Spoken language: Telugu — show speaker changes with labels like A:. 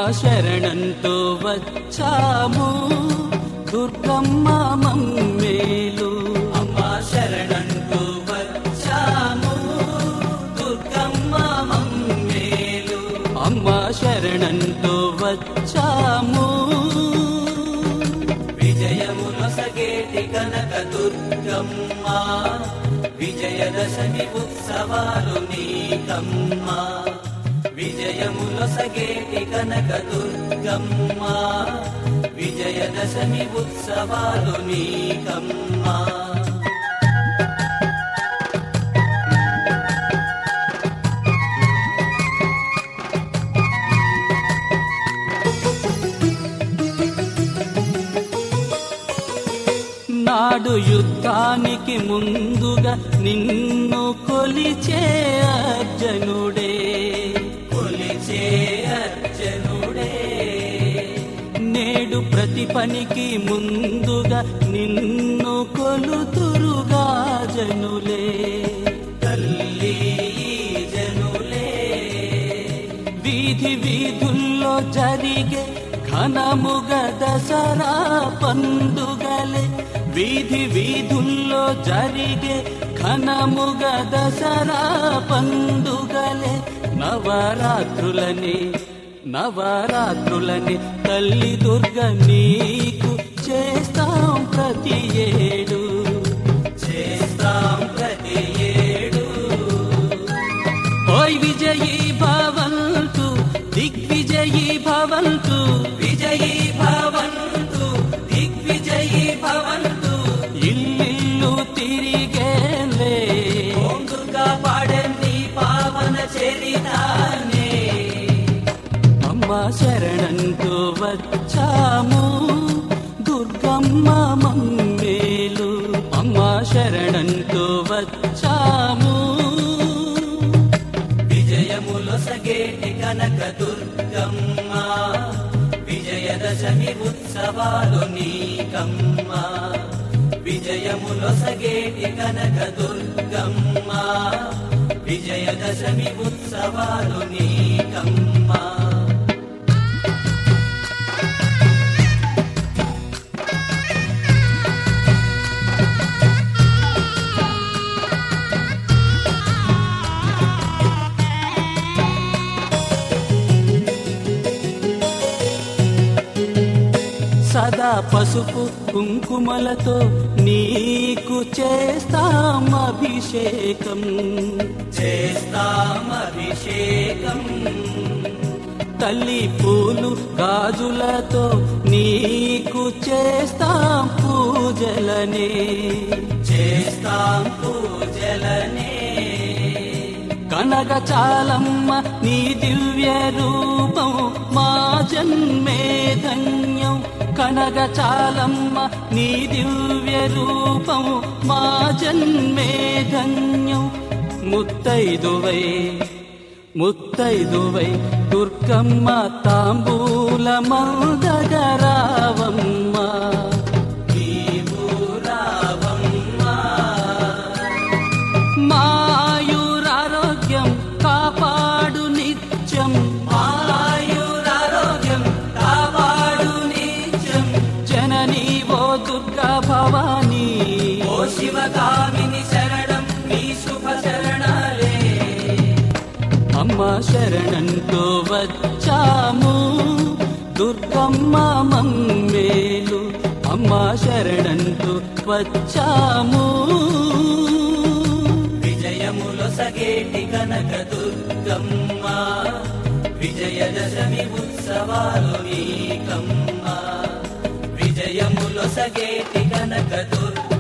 A: శరణంతో వచ్చాము దుర్గమ్మ మమ్మేలు అమ్మా శరణంతో వచ్చాము దుర్గమ్మ మమ్మేలు అమ్మా శరణంతో వచ్చాము విజయములొసగేటి కనక దుర్గమ్మ విజయదశమి ఉత్సవాలు నీకమ్మ విజయములొసగేటి కనక దుర్గమ్మ విజయదశమి ఉత్సవాలు నీకమ్మ నాడు యుద్ధానికి ముందుగా నిన్ను కొలిచే అర్జనుడే కొలిచే అర్జనుడే నేడు ప్రతి పనికి ముందుగా నిన్ను కొలుతురుగా జనులే తల్లి ఈ జనులే వీధి వీధుల్లో జరిగే ఘనముగ దసరా పండుగలే వీధి వీధుల్లో జరిగే ఘనముగ దసరా పండుగలే నవరాత్రులని నవరాత్రులని తల్లి దుర్గ నీకు చేస్తాం ప్రతి ఏడు చేస్తాం ప్రతి ఏడు ఓయ్ విజయీ భవంతు దిగ్విజయీ భవంతు విజయీ భవంతు దిగ్విజయీ భవంతు ఇల్లు తిరిగేలే ఓం దుర్గా పాడండి పావన చరితానే అమ్మ శరణంతో వచ్చాము దుర్గమ్మ మమ్మేలు అమ్మ శరణంతో వచ్చాము విజయములొసగేటి కనక దుర్గమ్మ విజయదశమి ఉత్సవాలు నీకమ్మ విజయములొసగేటి కనక దుర్గమ్మ విజయదశమి ఉత్సవాలు నీకమ్మ సదా పసుపు కుంకుమలతో నీకు చేస్తాం అభిషేకం చేస్తాం అభిషేకం తల్లి పూలు గాజులతో నీకు చేస్తాం పూజలనే చేస్తాం పూజలనే కనక చాలమ్మ నీ దివ్య రూపం మా జన్మే ధన్యం కనక చాలమ్మ నీ దివ్య రూపం మా జన్మే ధన్యం ముత్తైదువై ముత్తైదువై దుర్గమ్మ తాంబూల మందగరావమ్మ నీవు రావమ్మ మాయురారోగ్యం కాపాడు నిత్యం మాయురారోగ్యం కాపాడు నిత్యం జననీ ఓ దుర్గా భవానీ ఓ శివకామిని శరణం నీ శుభ శరణాలే అమ్మ శరణంతో వచ్చాము దుర్గమ్మ మమ్మేలు అమ్మ శరణంతో వచ్చాము విజయములొసగేటి కనక దుర్గమ్మ విజయదశమి ఉత్సవాలు నీకమ్మ విజయములొసగేటి కనక దుర్గమ్మ